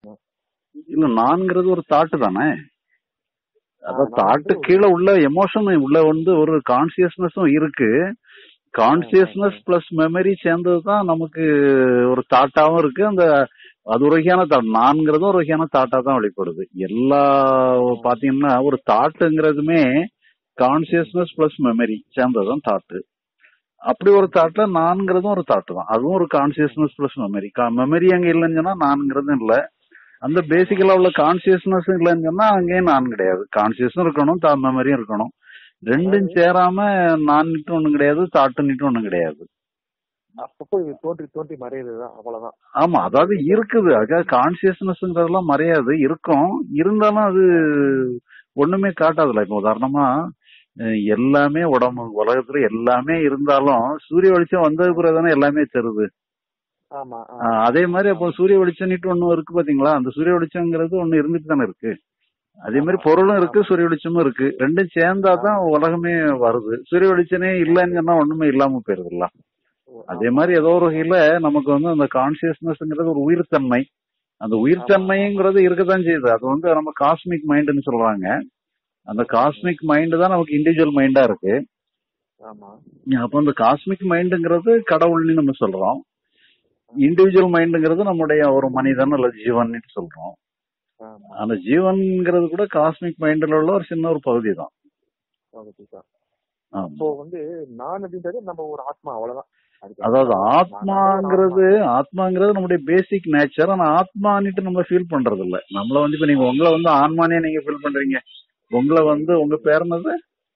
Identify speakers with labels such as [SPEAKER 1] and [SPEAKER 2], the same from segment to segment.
[SPEAKER 1] இல்ல நான்ங்கிறது ஒரு தாட்டு தானே அதான்
[SPEAKER 2] நான்
[SPEAKER 1] தாட்டு
[SPEAKER 2] வந்து
[SPEAKER 1] கீழே உள்ள எமோஷன் உள்ள வந்து ஒரு கான்சியஸ்னஸும் இருக்கு கான்சியஸ்னஸ் பிளஸ் மெமரி சேர்ந்தது தான் நமக்கு ஒரு தாட்டாவும் இருக்கு அந்த அது ஒரு வகையான தாட் நான்கிறதும் ஒரு வகையான தாட்டா தான் வெளிப்படுது எல்லா பாத்தீங்கன்னா ஒரு தாட்டுங்கிறதுமே கான்சியஸ்னஸ் பிளஸ் மெமரி சேர்ந்ததுதான் தாட்டு அப்படி ஒரு தாட்ல நான்கிறதும் ஒரு தாட்டு தான் அதுவும் ஒரு கான்சியஸ்னஸ் பிளஸ் மெமரி மெமரி அங்க இல்லைன்னு சொன்னா நான்கிறதும் இல்ல அந்த பேசிக்கலா உள்ள கான்சியஸ்னஸ் இல்லைன்னு சொன்னா அங்கேயும் நான் கிடையாது கான்சியஸும் இருக்கணும் தா மெமரியும் இருக்கணும் ரெண்டும் சேராம நான் நிட்டு ஒண்ணும் கிடையாது தாட்டு நிட்டு ஒண்ணும் கிடையாது
[SPEAKER 2] அப்பப்போ இது தோன்றி தோன்றி மறையுதுதான் அவ்வளவுதான்
[SPEAKER 1] ஆமா அதாவது இருக்குது அதுக்காக கான்சியஸ்னஸ்ங்கிறதெல்லாம் மறையாது இருக்கும் இருந்தாலும் அது ஒண்ணுமே காட்டாதுல இப்ப உதாரணமா அஹ் எல்லாமே உடம்பு உலகத்துல எல்லாமே இருந்தாலும் சூரிய வெளிச்சம் வந்தது பிறகு தானே எல்லாமே தருது
[SPEAKER 2] ஆமா ஆமா.
[SPEAKER 1] ஆஹ் அதே மாதிரி அப்போ சூரிய வெளிச்சம்னுட்டு ஒண்ணு இருக்கு பாத்தீங்களா அந்த சூரிய வெளிச்சம்ங்கிறது ஒண்ணு இருந்துட்டு தானே இருக்கு அதே மாதிரி பொருளும் இருக்கு சூரிய வெளிச்சமும் இருக்கு ரெண்டும் சேர்ந்தா தான் உலகமே வருது சூரிய வெளிச்சமே இல்லைன்னு சொன்னா ஒண்ணுமே இல்லாம போயிருதுல்ல அதே மாதிரி ஏதோ ஒரு வகையில நமக்கு வந்து அந்த கான்சியஸ்னஸ்ங்கிறது ஒரு உயிர்த்தன்மை அந்த உயிர்த்தன்மைங்கிறது இருக்கத்தான் செய்யுது அது வந்து நம்ம காஸ்மிக் மைண்டுன்னு சொல்றாங்க அந்த காஸ்மிக் மைண்ட் தான் நமக்கு இண்டிவிஜுவல் மைண்டா இருக்கு
[SPEAKER 2] ஆமா
[SPEAKER 1] அப்போ அந்த காஸ்மிக் மைண்டுங்கிறது கடவுள்னு நம்ம சொல்றோம் இண்டிவிஜுவல் மைண்டுங்கிறது நம்முடைய ஒரு மனிதன் அல்லது ஜீவன் சொல்றோம்
[SPEAKER 2] ஆமா
[SPEAKER 1] அந்த ஜீவன்ங்கிறது கூட காஸ்மிக் மைண்ட்ல உள்ள ஒரு சின்ன ஒரு பகுதி தான்
[SPEAKER 2] அதுதான்.
[SPEAKER 1] ஆமா.
[SPEAKER 2] இப்போ வந்து நான் அப்படின்றது நம்ம ஒரு ஆத்மா அவ்வளவுதான் அதுக்கு
[SPEAKER 1] அதாவது
[SPEAKER 2] நான்
[SPEAKER 1] ஆத்மாங்கிறது ஆத்மாங்கிறது நம்முடைய பேசிக் நேச்சர் ஆனா ஆத்மானிட்டு நம்ம ஃபீல் பண்றது இல்ல நம்மள வந்து இப்ப நீங்க உங்களை வந்து ஆன்மானே நீங்க ஃபீல் பண்றீங்க உங்களை வந்து உங்க பேர் என்னது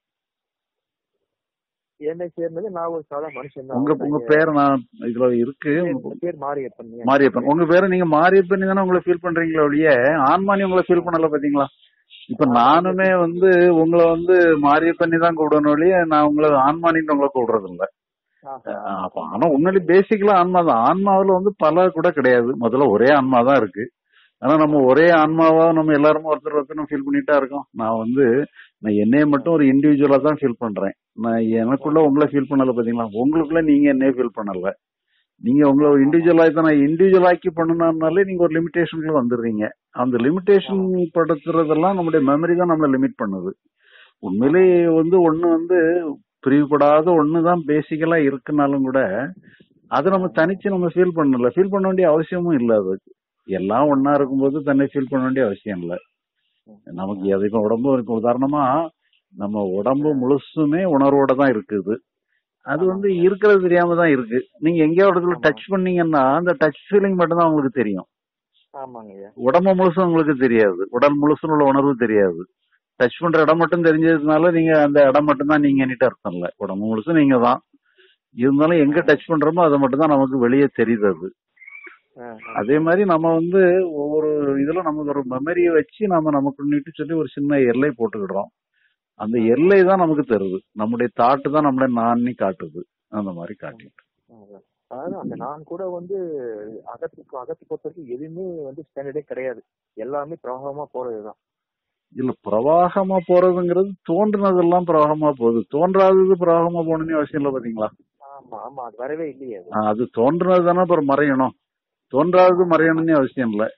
[SPEAKER 2] என்னை சேர்ந்தது நான் ஒரு சாதா மனுஷன்
[SPEAKER 1] உங்க உங்க பேர் நான் இதுல இருக்கு
[SPEAKER 2] பேர் மாரியப்பன்
[SPEAKER 1] மாரியப்பன் உங்க பேரை நீங்க மாரியப்பன் தானே உங்களை ஃபீல் பண்றீங்களே ஒழிய ஆன்மானி உங்களை ஃபீல் பண்ணல பாத்தீங்களா இப்ப நானுமே வந்து உங்களை வந்து மாரியப்பண்ணி தான் கூப்பிடணும் ஒழிய நான் உங்களை ஆன்மானின்னு உங்களை கூப்பிடுறது இல்ல
[SPEAKER 2] ஆஹா.
[SPEAKER 1] ஆஹ் அப்ப ஆனா உண்மையிலே பேசிக்கலா ஆன்மா தான் ஆன்மாவுல வந்து பல கூட கிடையாது முதல்ல ஒரே ஆன்மா தான் இருக்கு ஆனா நம்ம ஒரே ஆன்மாவா நம்ம எல்லாருமே ஒருத்தர் ஒருத்தர் ஃபீல் பண்ணிட்டா இருக்கோம் நான் வந்து நான் என்னைய மட்டும் ஒரு இண்டிவிஜுவலா தான் ஃபீல் பண்றேன் நான் எனக்குள்ள உங்களை ஃபீல் பண்ணல பாத்தீங்களா உங்களுக்குள்ள நீங்க என்னைய ஃபீல் பண்ணல நீங்க உங்களை இண்டிவிஜுவல் ஆகி நான் இண்டிவிஜுவல் ஆக்கி பண்ணணும்னாலே நீங்க ஒரு லிமிடேஷனுக்குள்ள வந்துடுறீங்க அந்த லிமிடேஷன் படுத்துறதெல்லாம் நம்முடைய மெமரி தான் நம்மளை லிமிட் பண்ணுது உண்மையிலேயே வந்து ஒண்ணு வந்து பிரிவுபடாத ஒண்ணு தான் பேசிக்கலா இருக்குனாலும் கூட அதை நம்ம தனிச்சு நம்ம ஃபீல் பண்ணல ஃபீல் பண்ண வேண்டிய அவசியமும் இல்ல அதுக்கு எல்லாம் ஒண்ணா இருக்கும்போது தன்னை ஃபீல் பண்ண வேண்டிய அவசியம் இல்ல நமக்கு அது இப்ப உடம்பு இருக்கு உதாரணமா நம்ம உடம்பு முழுசுமே உணர்வோட தான் இருக்குது அது வந்து இருக்கிறது தெரியாம தான் இருக்கு நீங்க எங்கேயோ இடத்துல டச் பண்ணீங்கன்னா அந்த டச் ஃபீலிங் மட்டும் தான் உங்களுக்கு தெரியும்
[SPEAKER 2] ஆமாங்க ஐயா
[SPEAKER 1] உடம்பு முழுசும் உங்களுக்கு தெரியாது உடல் முழுசும் உள்ள உணர்வு தெரியாது டச் பண்ற இடம் மட்டும் தெரிஞ்சதுனால நீங்க அந்த இடம் மட்டும் தான் நீங்க அர்த்தம் இல்ல உடம்பு முழுசும் நீங்க தான் இருந்தாலும் எங்க டச் பண்றோமோ அதை மட்டும் தான் நமக்கு வெளியே தெரியுது அது
[SPEAKER 2] ஆ,
[SPEAKER 1] அதே மாதிரி நம்ம வந்து ஒவ்வொரு இதுல நமக்கு ஒரு மெமரியை வச்சு நம்ம நமக்கு சொல்லி ஒரு சின்ன எல்லை போட்டுக்கிடுறோம் அந்த எல்லை தான் நமக்கு தருது நம்முடைய தாட்டு தான் நம்மளை நான்னு காட்டுது அந்த மாதிரி காட்டிட்டு
[SPEAKER 2] ஆ. அதாவது அந்த நான் கூட வந்து அகத்துக்கு அகத்து பொறுத்த வரைக்கும் எதுவுமே வந்து ஸ்டாண்டர்டே கிடையாது எல்லாமே பிரவாகமா போறதுதான்
[SPEAKER 1] இல்ல பிரவாகமா போறதுங்கிறது தோன்றுனதெல்லாம் பிரவாகமா போகுது தோன்றாதது பிரவாகமா போகணும்னு அவசியம் இல்ல பாத்தீங்களா
[SPEAKER 2] ஆமா ஆமா அது வரவே இல்லையே அது
[SPEAKER 1] ஆஹ் அது தோன்றுனது தானே அப்புறம் மறையணும் தோன்றாதது மறையணும்னு அவசியம் இல்ல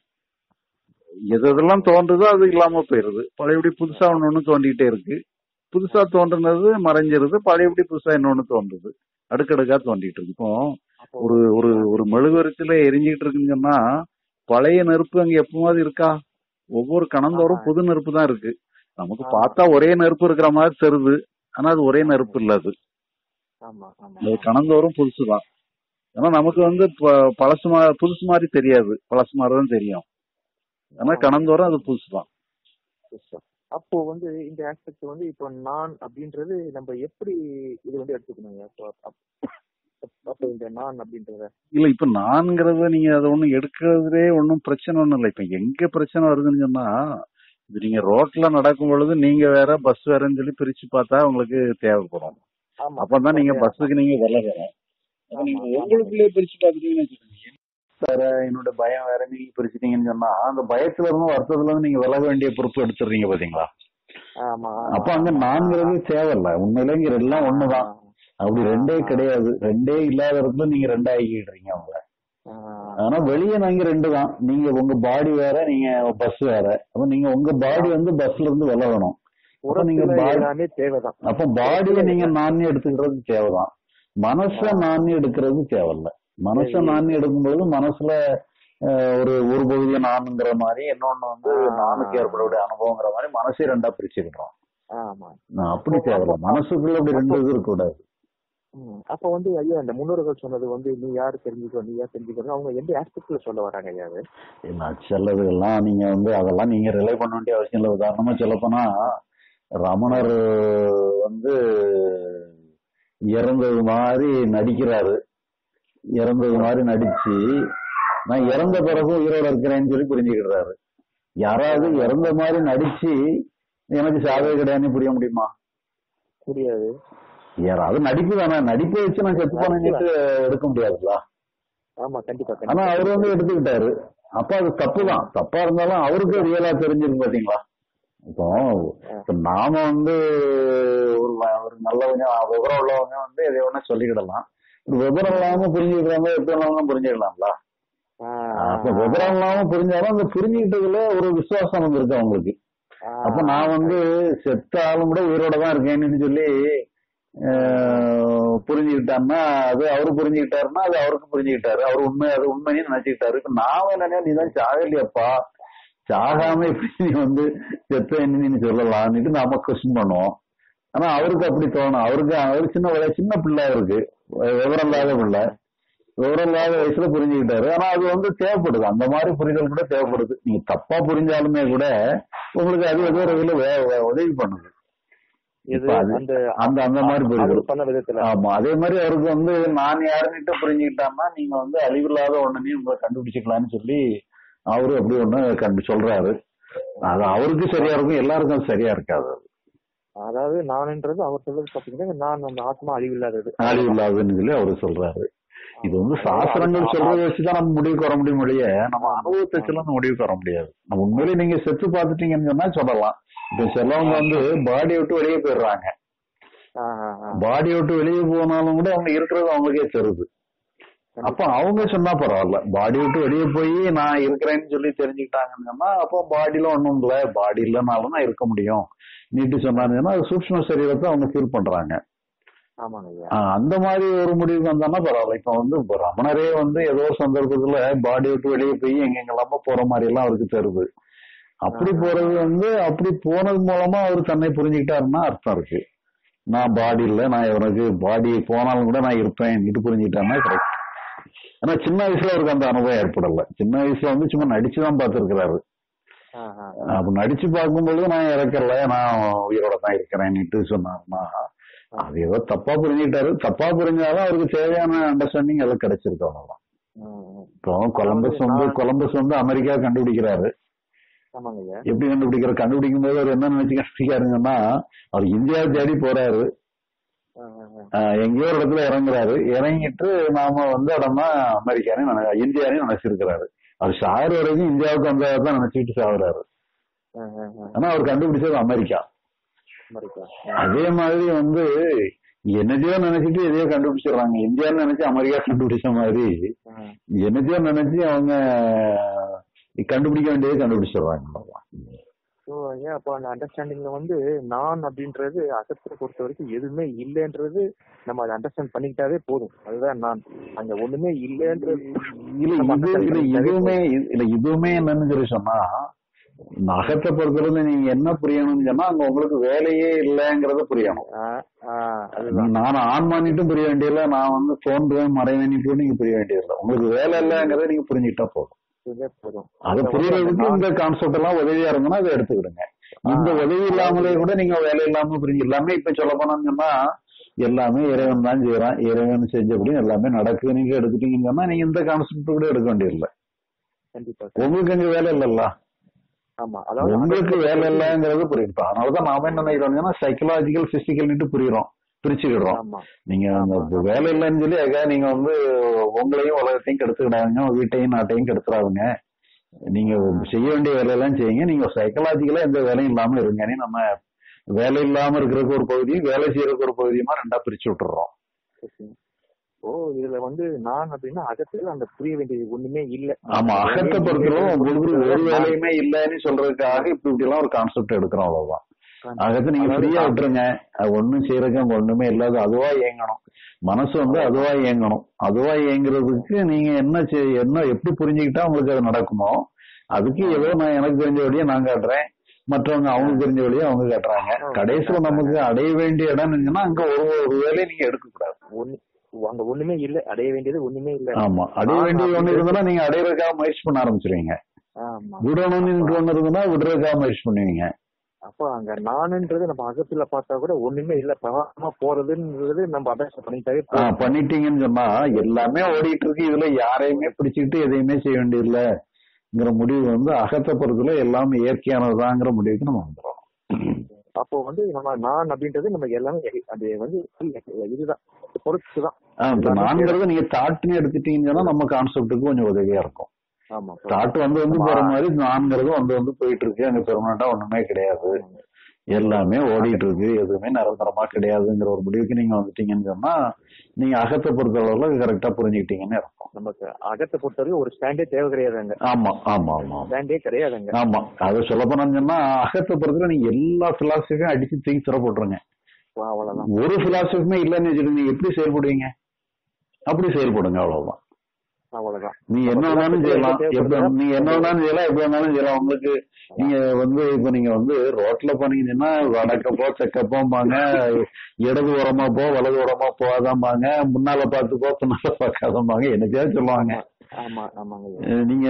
[SPEAKER 1] எது எதெல்லாம் தோன்றுதோ அது இல்லாம போயிருது பழையபடி புதுசா ஒண்ணு ஒண்ணு தோண்டிக்கிட்டே இருக்கு புதுசா தோன்றுனது மறைஞ்சிருது பழையபடி புதுசா இன்னொன்னு தோன்றுது அடுக்கடுக்கா தோண்டிட்டு இருக்கு இப்போ
[SPEAKER 2] அப்போ
[SPEAKER 1] ஒரு ஒரு ஒரு மெழுகுவரத்துல எரிஞ்சுக்கிட்டு இருக்குன்னு சொன்னா பழைய நெருப்பு அங்க எப்பவாவது இருக்கா ஒவ்வொரு கணந்தோறும் புது நெருப்பு தான் இருக்கு நமக்கு
[SPEAKER 2] ஆமா.
[SPEAKER 1] பார்த்தா ஒரே நெருப்பு இருக்கிற மாதிரி தெரியுது ஆனா அது ஒரே நெருப்பு இல்ல அது
[SPEAKER 2] ஆமா ஆமா
[SPEAKER 1] அது கணந்தோறும் புதுசு தான் ஆனா நமக்கு வந்து ப- பழசு மா புதுசு மாதிரி தெரியாது பழசு மாதிரி தான் தெரியும் ஆனா கணந்தோறும் அது புதுசு தான்
[SPEAKER 2] புதுசா. அப்போ வந்து இந்த ஆஸ்பெக்ட் வந்து இப்போ நான் அப்படின்றது நம்ம எப்படி இது வந்து எடுத்துக்கணுங்க அப்போ அப்- அப்போ இந்த நான் அப்படின்றத
[SPEAKER 1] இல்ல இப்ப நான்கிறத நீங்க அதை ஒண்ணும் எடுக்கிறதுலே ஒன்றும் பிரச்சனை ஒண்ணும் இல்லை இப்ப எங்க பிரச்சனை வருதுன்னு சொன்னா இது நீங்க ரோட்ல நடக்கும் பொழுது நீங்க வேற பஸ் வேறன்னு சொல்லி பிரிச்சு பார்த்தா உங்களுக்கு தேவைப்படும்
[SPEAKER 2] ஆமா
[SPEAKER 1] அப்பதான் நீங்க பஸ்ஸுக்கு நீங்க விலகணும் அப்ப நீங்க உங்களுக்குள்ளே பிரிச்சு பாத்துட்டீங்கன்னு வச்சுக்கோங்க வேற என்னோட பயம் வேற நீங்க பிரிச்சுட்டீங்கன்னு சொன்னா அந்த பயத்துல இருந்து வருத்தத்துல இருந்து நீங்க விலக வேண்டிய பொறுப்பு எடுத்துடுறீங்க பாத்தீங்களா
[SPEAKER 2] ஆமா
[SPEAKER 1] அப்ப அங்க நான்கிறது தேவையில்ல உண்மையில இங்க எல்லாம் ஒண்ணுதான் அப்படி ரெண்டே கிடையாது ரெண்டே இல்லாத இடத்துல நீங்க ரெண்டா ஆக்கிடுறீங்க அவங்க
[SPEAKER 2] ஆஹ்
[SPEAKER 1] ஆனா வெளியே நாங்க ரெண்டு தான் நீங்க உங்க பாடி வேற நீங்க பஸ் வேற அப்ப நீங்க உங்க பாடி வந்து பஸ்ல இருந்து விலகணும் அப்ப நீங்க
[SPEAKER 2] புறத்துல
[SPEAKER 1] பாடி
[SPEAKER 2] எல்லாமே தேவைதான்
[SPEAKER 1] அப்ப பாடியை நீங்க நானே எடுத்துக்கிறது தேவைதான் மனச நானே எடுக்கிறது தேவையில்ல மனச
[SPEAKER 2] சரி.
[SPEAKER 1] நானே எடுக்கும்போது மனசுல அஹ், ஒரு ஒரு பகுதியை நானுங்கிற மாதிரி இன்னொன்னு வந்து
[SPEAKER 2] ஆ.
[SPEAKER 1] நானுக்கு ஏற்படக்கூடிய அனுபவங்கிற மாதிரி மனசே ரெண்டா பிரிச்சுக்கிட்டோம்
[SPEAKER 2] ஆமா
[SPEAKER 1] நான் அப்படி தேவையில்ல மனசுக்குள்ள அப்படி ரெண்டு இது இருக்கக்கூடாது
[SPEAKER 2] ம். அப்ப வந்து ஐயா இந்த முன்னோர்கள் சொன்னது வந்து நீ யாரு தெரிஞ்சுக்கோ நீ யார் தெரிஞ்சுக்கணும் அவங்க எந்த ஆஸ்பெக்ட்ல சொல்ல வராங்க ஐயா அது
[SPEAKER 1] நான் சிலதுகள்லாம் நீங்க வந்து அதெல்லாம் நீங்க ரிலே பண்ண வேண்டிய அவசியம் இல்லை உதாரணமா சொல்லப்போனா ரமணர் வந்து இறந்தது மாதிரி நடிக்கிறாரு இறந்தது மாதிரி நடிச்சு நான் இறந்த பிறகு உயிரோட இருக்கிறேன்னு சொல்லி புரிஞ்சுக்கிறாரு யாராவது இறந்த மாதிரி நடிச்சு எனக்கு சாவே கிடையாதுன்னு புரிய முடியுமா
[SPEAKER 2] புரியாது
[SPEAKER 1] யாராவது நடிப்பு தானே நடிப்பை வச்சு நான் செத்து போனேன்னு எடுக்க முடியாதுல்ல
[SPEAKER 2] ஆமா கண்டிப்பா
[SPEAKER 1] ஆனா
[SPEAKER 2] கண்டிப்பா
[SPEAKER 1] அவர் வந்து எடுத்துக்கிட்டாரு அப்ப அது தப்பு தான் தப்பா இருந்தாலும் அவருக்கு ரியலா தெரிஞ்சிருக்கு பாத்தீங்களா இப்போ இப்ப நாம வந்து ஒரு வ- ஒரு நல்லவங்க விவரம் உள்ளவங்க வந்து எதை வேணா சொல்லிக்கிடலாம் விவரம் இல்லாம புரிஞ்சுக்கிறவங்க எப்படி இல்லாம புரிஞ்சுக்கலாம்ல
[SPEAKER 2] ஆஹ்
[SPEAKER 1] அப்ப விவரம் இல்லாம புரிஞ்சாலும் அந்த புரிஞ்சுக்கிட்டதுல ஒரு விசுவாசம் வந்திருக்கு அவங்களுக்கு
[SPEAKER 2] ஆஹ்
[SPEAKER 1] அப்ப நான் வந்து செத்த ஆளும் கூட உயிரோட தான் இருக்கேன்னு சொல்லி ஆஹ், புரிஞ்சுக்கிட்டான்னா அது அவரு புரிஞ்சுக்கிட்டாருன்னா அது அவருக்கு புரிஞ்சுக்கிட்டாரு அவர் உண்மை அது உண்மைன்னு நினைச்சுக்கிட்டாரு இப்ப நாம என்னன்னா நீ தான் சாகலையப்பா சாகாம எப்படி நீ வந்து செத்த என்ன நீ சொல்லலாம்னுட்டு நாம கொஸ்டின் பண்ணுவோம் ஆனா அவருக்கு அப்படி தோணும் அவருக்கு அவர் சின்ன வயசு சின்ன பிள்ளை இருக்கு விவரம் இல்லாத பிள்ளை விவரம் இல்லாத வயசுல புரிஞ்சுக்கிட்டாரு ஆனா அது வந்து தேவைப்படுது அந்த மாதிரி புரிதல் கூட தேவைப்படுது நீங்க தப்பா புரிஞ்சாலுமே கூட உங்களுக்கு அது ஏதோ ஒரு வகையில வே- வே- உதவி பண்ணுது
[SPEAKER 2] இது
[SPEAKER 1] இப்ப அது-
[SPEAKER 2] அந்த
[SPEAKER 1] அந்த அந்த மாதிரி புரிதல்
[SPEAKER 2] அவர் பண்ண விதத்துல
[SPEAKER 1] ஆமா அதே மாதிரி அவருக்கு வந்து நான் யாருன்னுட்டு புரிஞ்சுக்கிட்டான்னா நீங்க வந்து அழிவில்லாத ஒண்ணுனையும் உங்களை கண்டுபிடிச்சிக்கலாம்னு சொல்லி அவரு அப்படி ஒண்ணு கண்டு சொல்றாரு அது அவருக்கு சரியா இருக்கும் எல்லாருக்கும் அது சரியா இருக்காது அது.
[SPEAKER 2] அதாவது நான்ன்றது அவர் சொல்றது பாத்தீங்கன்னா நான் அந்த ஆத்மா அழிவில்லாதது
[SPEAKER 1] அழிவில்லாதுன்னு சொல்லி அவரு சொல்றாரு இது வந்து சாஸ்திரங்கள் சொல்றதை வச்சுதான் நம்ம முடிவுக்கு வர முடியும் ஒழிய நம்ம அனுபவத்தை வச்சு நம்ம முடிவுக்கு வர முடியாது நம்ம உண்மையிலே நீங்க செத்து பார்த்துட்டீங்கன்னு சொன்னா சொல்லலாம் இப்ப சிலவங்க வந்து பாடியை விட்டு வெளியே போயிடுறாங்க
[SPEAKER 2] ஆஹ் ஆஹ் ஆஹ்
[SPEAKER 1] பாடியை விட்டு வெளியே போனாலும் கூட அவங்க இருக்கிறது அவங்களுக்கே தெரியுது அப்ப அவங்க சொன்னா பரவாயில்ல பாடி விட்டு வெளியே போய் நான் இருக்கிறேன்னு சொல்லி தெரிஞ்சுக்கிட்டாங்கன்னு சொன்னா அப்போ பாடியில ஒண்ணும் இல்ல பாடி இல்லைனாலும் நான் இருக்க முடியும் நீட்டு சொன்னாங்கன்னா அது சூக்ஷ்ம சரீரத்தை அவங்க ஃபீல் பண்றாங்க
[SPEAKER 2] ஆமாங்க ஐயா
[SPEAKER 1] ஆஹ் அந்த மாதிரி ஒரு முடிவுக்கு வந்தான்னா பரவாயில்ல இப்ப வந்து இப்ப ரமணரே வந்து ஏதோ ஒரு சந்தர்ப்பத்துல பாடி விட்டு வெளியே போய் எங்கெங்கெல்லாமோ போற மாதிரி எல்லாம் அவருக்கு தெரியுது அப்படி போறது வந்து அப்படி போனது மூலமா அவர் தன்னை புரிஞ்சுக்கிட்டாருன்னா அர்த்தம் இருக்கு நான் பாடி இல்ல நான் இவனுக்கு பாடி போனாலும் கூட நான் இருப்பேன் இது புரிஞ்சுக்கிட்டாருன்னா கரெக்ட் ஆனா சின்ன வயசுல அவருக்கு அந்த அனுபவம் ஏற்படல சின்ன வயசுல வந்து சும்மா நடிச்சுதான் பார்த்திருக்கிறாரு
[SPEAKER 2] ஆஹ் ஆஹ்
[SPEAKER 1] அப்ப நடிச்சு பார்க்கும்போது நான் இறக்கல நான் உயிரோட தான் இருக்கிறேன்னுட்டு சொன்னாருன்னா அது ஏதோ தப்பா புரிஞ்சுக்கிட்டாரு தப்பா புரிஞ்சாலும் அவருக்கு தேவையான அண்டர்ஸ்டாண்டிங் எல்லாம் கிடைச்சிருக்கு அவ்வளவுதான்
[SPEAKER 2] ம், ம்.
[SPEAKER 1] இப்போ கொலம்பஸ் வந்து கொலம்பஸ் வந்து அமெரிக்கா கண்டுபிடிக்கிறாரு
[SPEAKER 2] ஆமாங்க ஐயா
[SPEAKER 1] எப்படி கண்டுபிடிக்கிற கண்டுபிடிக்கும் போது அவர் என்ன நினைச்சு கண்டுபிடிக்காருங்கன்னா அவர் இந்தியாவை தேடி போறாரு
[SPEAKER 2] ஆஹ் ஆஹ் ஆஹ்.
[SPEAKER 1] ஆஹ் எங்கேயோ ஒரு இடத்துல இறங்குறாரு இறங்கிட்டு நாம வந்து இடமா அமெரிக்கானே நினை- இந்தியானே நினைச்சிருக்கிறாரு அவர் சாகுற வரைக்கும் இந்தியாவுக்கு அந்த தான் நினைச்சுக்கிட்டு சாகுறாரு
[SPEAKER 2] ஆஹ் ஆஹ் ஆஹ்.
[SPEAKER 1] ஆனா அவர் கண்டுபிடிச்சது அமெரிக்கா
[SPEAKER 2] அமெரிக்கா.
[SPEAKER 1] அதே மாதிரி வந்து என்னதையோ நினைச்சிட்டு எதையோ கண்டுபிடிச்சிடுறாங்க இந்தியான்னு நினைச்சு அமெரிக்கா கண்டுபிடிச்ச மாதிரி
[SPEAKER 2] ஆஹ்.
[SPEAKER 1] என்னதையோ நினைச்சு அவங்க கண்டுபிடிக்க வேண்டியதை கண்டுபிடிச்சிடுறாங்க
[SPEAKER 2] So, ஐயா அப்ப அந்த அண்டர்ஸ்டாண்டிங்ல வந்து நான் அப்படின்றது அகத்தை பொறுத்த வரைக்கும் எதுவுமே இல்லைன்றது நம்ம அதை அண்டர்ஸ்டாண்ட் பண்ணிக்கிட்டாவே போதும் அதுதான் நான் அங்க ஒண்ணுமே இல்லைன்றது
[SPEAKER 1] இல்ல
[SPEAKER 2] நம்ம
[SPEAKER 1] இது
[SPEAKER 2] understand
[SPEAKER 1] இல்ல
[SPEAKER 2] பண்ணிக்கிட்டாவே
[SPEAKER 1] இதுவுமே இல்ல இதுவுமே என்னன்னு சொல்லி சொன்னா நகத்தை பொறுத்தவரை நீங்க என்ன புரியணும்னு சொன்னா அங்க உங்களுக்கு வேலையே இல்லைங்கிறத புரியணும்
[SPEAKER 2] ஆஹ் ஆஹ் அதுதான்
[SPEAKER 1] நான் ஆன் பண்ணிட்டும் புரிய வேண்டியதில்ல நான் வந்து தோன்றுவேன் மறைவேனிட்டும் நீங்க புரிய வேண்டியதில்லை உங்களுக்கு வேலை இல்லைங்கிறத நீங்க புரிஞ்சுக்கிட்டா போதும்
[SPEAKER 2] இதுவே போதும்
[SPEAKER 1] அதை
[SPEAKER 2] அதுல வந்து
[SPEAKER 1] புரியறதுக்கு
[SPEAKER 2] அந்த
[SPEAKER 1] இந்த கான்செப்ட் எல்லாம் உதவியா இருந்ததுன்னா அதை எடுத்துக்கிடுங்க இந்த
[SPEAKER 2] ஆஹ்
[SPEAKER 1] உதவி இல்லாமலே கூட நீங்க வேலை இல்லாம புரிஞ்சு எல்லாமே இப்ப சொல்ல போனோம்னா எல்லாமே இறைவன் தான் செய்யறான் இறைவன் செஞ்சபடி எல்லாமே நடக்குது நீங்க எடுத்துட்டீங்கன்னு சொன்னா நீங்க இந்த கான்செப்ட் கூட எடுக்க வேண்டியதில்லை
[SPEAKER 2] கண்டிப்பா கண்டிப்பா.
[SPEAKER 1] உங்களுக்கு அங்க வேலை இல்லல்ல
[SPEAKER 2] ஆமா அதாவது
[SPEAKER 1] உங்களுக்கு
[SPEAKER 2] அகத்தை
[SPEAKER 1] வேலை
[SPEAKER 2] பொறுத்த வரைக்கும்
[SPEAKER 1] இல்லைங்கிறது புரியும் இப்ப அதனாலதான் நாம என்ன நினைக்கிறோம்னா சைக்கலாஜிக்கல் பிசிக்கல்னுட்டு புரியுறோம் பிரிச்சுக்கிடுறோம்
[SPEAKER 2] ஆமா
[SPEAKER 1] நீங்க அந்த
[SPEAKER 2] ஆமா, ஆமா.
[SPEAKER 1] வேலை இல்லைன்னு சொல்லி அதுக்காக நீங்க வந்து உங்களையும் உலகத்தையும் கெடுத்துக்கிடாதுங்க வீட்டையும் நாட்டையும் கெடுத்துறாதுங்க நீங்க செய்ய வேண்டிய வேலையெல்லாம் செய்யுங்க நீங்க சைக்கலாஜிக்கலா எந்த வேலையும் இல்லாம இருங்கன்னு நம்ம வேலை இல்லாம இருக்கிறதுக்கு ஒரு பகுதியும் வேலை செய்யறதுக்கு ஒரு பகுதியுமா ரெண்டா பிரிச்சு விட்டுறோம்
[SPEAKER 2] சரி. ஓ இதுல வந்து நான் அப்படின்னா அகத்துல அந்த புரிய வேண்டியது ஒண்ணுமே இல்ல
[SPEAKER 1] ஆமா அகத்தை பொறுத்தளவு உங்களுக்கு ஒரு வேலையுமே இல்லைன்னு சொல்றதுக்காக இப்படி இப்படி எல்லாம் ஒரு கான்செப்ட் எடுக்கிறோம் அவ்வளவுதான் அகத்தை நீங்க
[SPEAKER 2] அதாவது
[SPEAKER 1] ஃப்ரீயா விட்டுருங்க அது ஒண்ணும் செய்யறதுக்கு அங்க ஒண்ணுமே இல்லாத அதுவா இயங்கணும் மனசு வந்து அதுவா இயங்கணும் அதுவா இயங்குறதுக்கு நீங்க என்ன செய்- என்ன எப்படி புரிஞ்சுக்கிட்டா உங்களுக்கு அது நடக்குமோ அதுக்கு ஏதோ நான் எனக்கு தெரிஞ்ச வழியை நான் காட்டுறேன் மற்றவங்க அவங்களுக்கு தெரிஞ்ச வழியை அவங்க காட்டுறாங்க கடைசியில நமக்கு அடைய வேண்டிய இடம் இருந்துச்சுன்னா அங்க ஒரு ஒரு வேலையை நீங்க எடுக்க கூடாது
[SPEAKER 2] ஒண்ணு அங்க ஒண்ணுமே இல்ல அடைய வேண்டியது ஒண்ணுமே இல்ல
[SPEAKER 1] ஆமா அடைய வேண்டிய ஒண்ணு இருந்ததுன்னா நீங்க அடையறதுக்காக முயற்சி பண்ண ஆரம்பிச்சிருவீங்க
[SPEAKER 2] ஆமா
[SPEAKER 1] விடணும்னு ஒண்ணு இருந்ததுன்னா விடுறதுக்காக முயற்சி பண்ணுவீங்க
[SPEAKER 2] அப்ப அங்க நானுன்றது நம்ம அகத்துல பார்த்தா கூட ஒண்ணுமே இல்ல பிரவாகமா போறதுன்றது நம்ம அபேட்சை பண்ணிட்டாவே
[SPEAKER 1] ஆ,
[SPEAKER 2] போதும்.
[SPEAKER 1] பண்ணிட்டீங்கன்னு சொன்னா எல்லாமே ஓடிட்டு இருக்கு இதுல யாரையுமே பிடிச்சிக்கிட்டு எதையுமே செய்ய வேண்டியதில்லைங்கிற முடிவு வந்து அகத்தை பொறுத்தல எல்லாமே இயற்கையானதுதாங்கிற முடிவுக்கு நம்ம வந்துடும்
[SPEAKER 2] அப்போ வந்து நம்ம நான் அப்படின்றது நம்ம எல்லாமே எ- அது வந்து இதுதான் பொறுத்து தான்
[SPEAKER 1] இப்ப நான்கிறது நீங்க தாட்டுன்னு எடுத்துட்டீங்கன்னா நம்ம கான்செப்டுக்கு கொஞ்சம் உதவியா இருக்கும்
[SPEAKER 2] ஆமா
[SPEAKER 1] தாட் வந்து வந்து போற மாதிரி நான்கிறது வந்து வந்து போயிட்டு இருக்கு அங்க பெர்மனண்டா ஒண்ணுமே கிடையாது எல்லாமே ஓடிட்டு இருக்கு எதுவுமே நிரந்தரமா கிடையாதுங்கிற ஒரு முடிவுக்கு நீங்க வந்துட்டீங்கன்னு சொன்னா நீங்க அகத்தை பொறுத்த அளவுல கரெக்டா புரிஞ்சுக்கிட்டீங்கன்னு இருக்கும்
[SPEAKER 2] நமக்கு அகத்தை பொறுத்தவரைக்கும் ஒரு ஸ்டாண்டே தேவை கிடையாதுங்க
[SPEAKER 1] ஆமா ஆமா ஆமா ஆமா
[SPEAKER 2] ஸ்டாண்டே கிடையாதுங்க
[SPEAKER 1] ஆமா அது சொல்ல போனோம்னா அகத்தை பொறுத்தவரை நீங்க எல்லா பிலாசபியும் அடிச்சு தூக்கி தர போட்டுருங்க
[SPEAKER 2] அவ்வளவுதான்
[SPEAKER 1] ஒரு பிலாசபியுமே இல்லைன்னு வச்சுட்டு நீங்க எப்படி செயல்படுவீங்க அப்படி செயல்படுங்க அவ்வளவுதான்
[SPEAKER 2] அவ்வளவுதான்
[SPEAKER 1] நீ என்ன வேணாலும் செய்யலாம் எப்படி நீங்க என்ன வேணாலும் செய்யலாம் எப்படி வேணாலும் செய்யலாம் உங்களுக்கு நீங்க வந்து இப்ப நீங்க வந்து ரோட்ல போனீங்கன்னா வடக்கப்போ தெக்கப்போம்பாங்க இடது ஓரமா போ வலது ஓரமா போகாதாம்பாங்க முன்னால பார்த்து போ பின்னால பார்க்காதம்பாங்க என்னத்தையாவது சொல்லுவாங்க
[SPEAKER 2] ஆமா ஆமாங்க
[SPEAKER 1] அஹ் நீங்க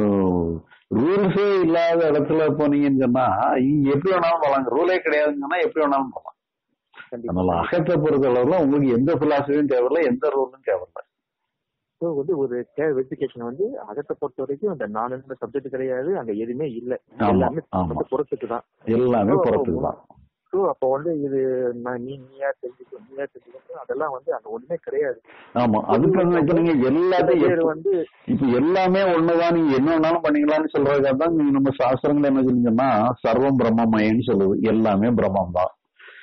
[SPEAKER 1] ரூல்ஸே இல்லாத இடத்துல போனீங்கன்னு சொன்னா இங்க எப்படி வேணாலும் போலாங்க ரூலே கிடையாதுன்னு சொன்னா எப்படி வேணாலும் போலாம்
[SPEAKER 2] கண்டிப்பா
[SPEAKER 1] அதனால அகத்தை பொறுத்த அளவுல உங்களுக்கு எந்த பிலாசபியும் தேவையில்ல எந்த ரூலும் தேவையில்ல
[SPEAKER 2] So வந்து ஒரு வெரிஃபிகேஷன் வந்து அகத்தை பொறுத்த வரைக்கும் அந்த நான் சப்ஜெக்ட் கிடையாது அங்க எதுவுமே இல்ல
[SPEAKER 1] ஆமா,
[SPEAKER 2] எல்லாமே
[SPEAKER 1] ஆமா.
[SPEAKER 2] வந்து புறத்துக்கு தான்
[SPEAKER 1] எல்லாமே
[SPEAKER 2] So,
[SPEAKER 1] புறத்துக்கு தான்
[SPEAKER 2] ஸோ அப்போ வந்து இது நான் நீ நீயா தெரிஞ்சுக்கணும் நீயா தெரிஞ்சுக்கணும் அதெல்லாம் வந்து அங்க ஒண்ணுமே கிடையாது
[SPEAKER 1] ஆமா அதுக்கு வந்து இப்ப நீங்க
[SPEAKER 2] சில
[SPEAKER 1] எல்லாத்தையும்
[SPEAKER 2] பேர்
[SPEAKER 1] எப்ப-
[SPEAKER 2] வந்து
[SPEAKER 1] இப்ப எல்லாமே ஒண்ணுதான் நீங்க என்ன வேணாலும் பண்ணிக்கலாம்னு சொல்றதுக்காக தான் நீங்க நம்ம சாஸ்திரங்கள் என்ன சொல்லுங்கன்னா சர்வம் பிரம்மமயன்னு சொல்லுது எல்லாமே பிரம்மம் தான்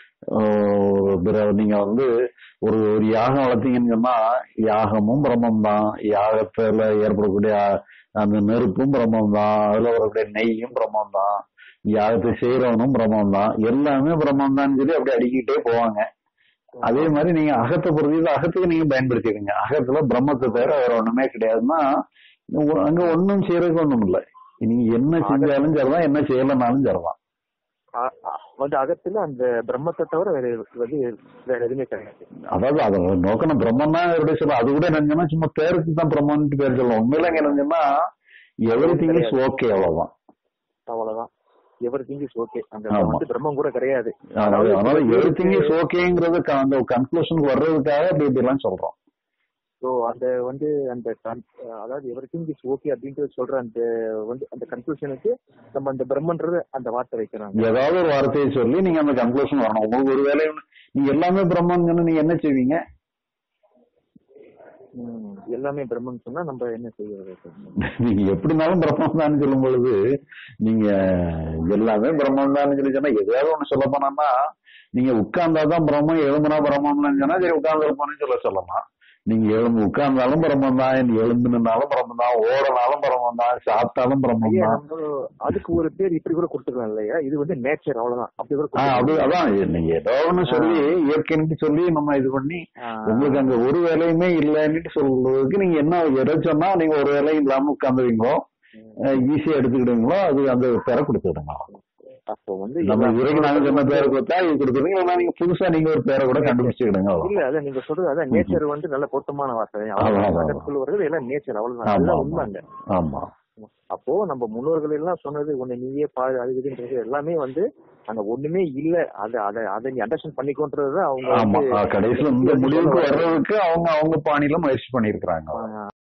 [SPEAKER 1] ஆஹ் பிற- நீங்க வந்து ஒரு ஒரு யாகம் வளர்த்தீங்கன்னு சொன்னா யாகமும் பிரம்மம் தான் யாகத்துல ஏற்படக்கூடிய அ- அந்த நெருப்பும் பிரம்மம் தான் அதுல வரக்கூடிய நெய்யும் பிரம்மம் தான் யாகத்தை செய்யறவனும் பிரம்மம் தான் எல்லாமே பிரம்மம் தான் சொல்லி அப்படி அடிக்கிட்டே போவாங்க அதே மாதிரி நீங்க அகத்தை பொறுத்து அகத்துக்கு நீங்க பயன்படுத்திடுங்க அகத்துல பிரம்மத்தை தவிர வேற ஒண்ணுமே கிடையாதுன்னா உ- அங்க ஒண்ணும் செய்யறதுக்கு ஒண்ணும் இல்ல நீங்க என்ன செஞ்சாலும் சரிதான் என்ன செய்யலனாலும் சரிதான்
[SPEAKER 2] அ- அ- வந்து அகத்துல அந்த பிரம்மத்தை தவிர வேற எது- வந்து வேற எதுவுமே கிடையாது
[SPEAKER 1] அதாவது அதை நோக்கணும் பிரம்மன் தான் எப்படி சொல்ல அது கூட என்னன்னா சும்மா பேருக்கு தான் பிரம்மன்ட்டு பேர் சொல்லலாம் உண்மையில இங்க என்னன்னா எவ்ரி திங் இஸ் ஓகே அவ்வளவுதான்
[SPEAKER 2] அவ்வளவுதான் எவர் திங் இஸ் ஓகே அங்க
[SPEAKER 1] ஆமா.
[SPEAKER 2] வந்து பிரம்மம் கூட கிடையாது
[SPEAKER 1] அதாவது அதனால எவ்ரி திங் இஸ் ஓகேங்கிறது அந்த கன்க்ளூஷனுக்கு வர்றதுக்காக அப்படி இப்படி எல்லாம் சொல்றோம்
[SPEAKER 2] ஸோ அந்த வந்து அந்த con- அதாவது எவர் திங் இஸ் ஓகே அப்படின்ட்டு சொல்ற அந்த வந்து அந்த கன்க்ளூஷனுக்கு நம்ம அந்த பிரம்மன்றது அந்த வார்த்தை வைக்கிறாங்க
[SPEAKER 1] ஏதாவது ஒரு வார்த்தையை சொல்லி நீங்க அந்த கன்க்ளூஷன் வரணும் உங்களுக்கு ஒரு வேலை நீங்க எல்லாமே பிரம்மன் நீங்க என்ன செய்வீங்க
[SPEAKER 2] ம், எல்லாமே பிரம்மன் சொன்னா நம்ம என்ன செய்யறது
[SPEAKER 1] நீங்க எப்படினாலும் பிரம்மம் தான் சொல்லும் பொழுது நீங்க எல்லாமே பிரம்மம் தான் சொல்லி சொன்னா எதையாவது ஒண்ணு சொல்ல போனோம்னா நீங்க உட்கார்ந்தாதான் பிரம்மம் எழும்புனா பிரம்மம்னு சொன்னா சரி உட்கார்ந்து இருப்போம்னு சொல்ல சொல்லலாம் நீங்க எழும்பு உட்கார்ந்தாலும் பிரம்மம் தான் எழுந்து நின்னாலும் பிரம்மம் தான் ஓடனாலும் பிரம்மம் தான் சாப்பிட்டாலும் பிரம்மம்
[SPEAKER 2] ஐயா,
[SPEAKER 1] தான்
[SPEAKER 2] நம்ம அதுக்கு ஒரு பேர் இப்படி கூட கொடுத்துக்கலாம் இல்லையா இது வந்து நேச்சர் அவ்வளவுதான் அப்படி கூட
[SPEAKER 1] ஆஹ் அப்படி
[SPEAKER 2] கொடுத்துக்கலாம்.
[SPEAKER 1] அதான் நீங்க ஏதோ ஒண்ணு சொல்லி இயற்கைன்னு சொல்லி நம்ம இது பண்ணி
[SPEAKER 2] ஆ,
[SPEAKER 1] உங்களுக்கு அங்க ஒரு வேலையுமே இல்லைன்னு சொல்றதுக்கு நீங்க என்ன எதை சொன்னா நீங்க ஒரு வேலையும் இல்லாம உட்காந்துவீங்களோ ஈஸியா எடுத்துக்கிடுவீங்களோ அது அந்த பேரை கொடுத்துடுங்க
[SPEAKER 2] அப்போ வந்து
[SPEAKER 1] நம்ம
[SPEAKER 2] எல்லா-
[SPEAKER 1] இதுவரைக்கும் நாங்க சொன்ன பேரை கொடுத்தா இது கொடுத்துருங்க இல்லைன்னா நீங்க புதுசா நீங்க ஒரு பேரை கூட கண்டுபிடிச்சுக்கிடுங்க அவ்வளவுதான்.
[SPEAKER 2] இல்ல அதான் நீங்க சொல்றது அதான் நேச்சர் வந்து நல்ல பொருத்தமான வார்த்தை
[SPEAKER 1] அதான், அதான்,
[SPEAKER 2] அவ்வளவுதான்
[SPEAKER 1] அதான்.
[SPEAKER 2] அகத்துக்குள்ள வருது எல்லாம் நேச்சர் அவ்வளவுதான்
[SPEAKER 1] ஆமா,
[SPEAKER 2] எல்லாம்
[SPEAKER 1] ஆமா.
[SPEAKER 2] உண்மைங்க
[SPEAKER 1] ஆமா
[SPEAKER 2] அப்போ நம்ம முன்னோர்கள் எல்லாம் சொன்னது உன்னை நீயே பாரு அது இதுன்றது எல்லாமே வந்து அங்க ஒண்ணுமே இல்ல அத அத அதை நீ அண்டர்ஸ்டாண்ட் பண்ணிக்கொன்றது அவங்க
[SPEAKER 1] ஆமா
[SPEAKER 2] வந்து
[SPEAKER 1] ஆஹ் கடைசியில இந்த முடிவுக்கு வர்றதுக்கு அவங்க அவங்க பாணியில முயற்சி பண்ணிருக்கிறாங்க
[SPEAKER 2] ஆஹ்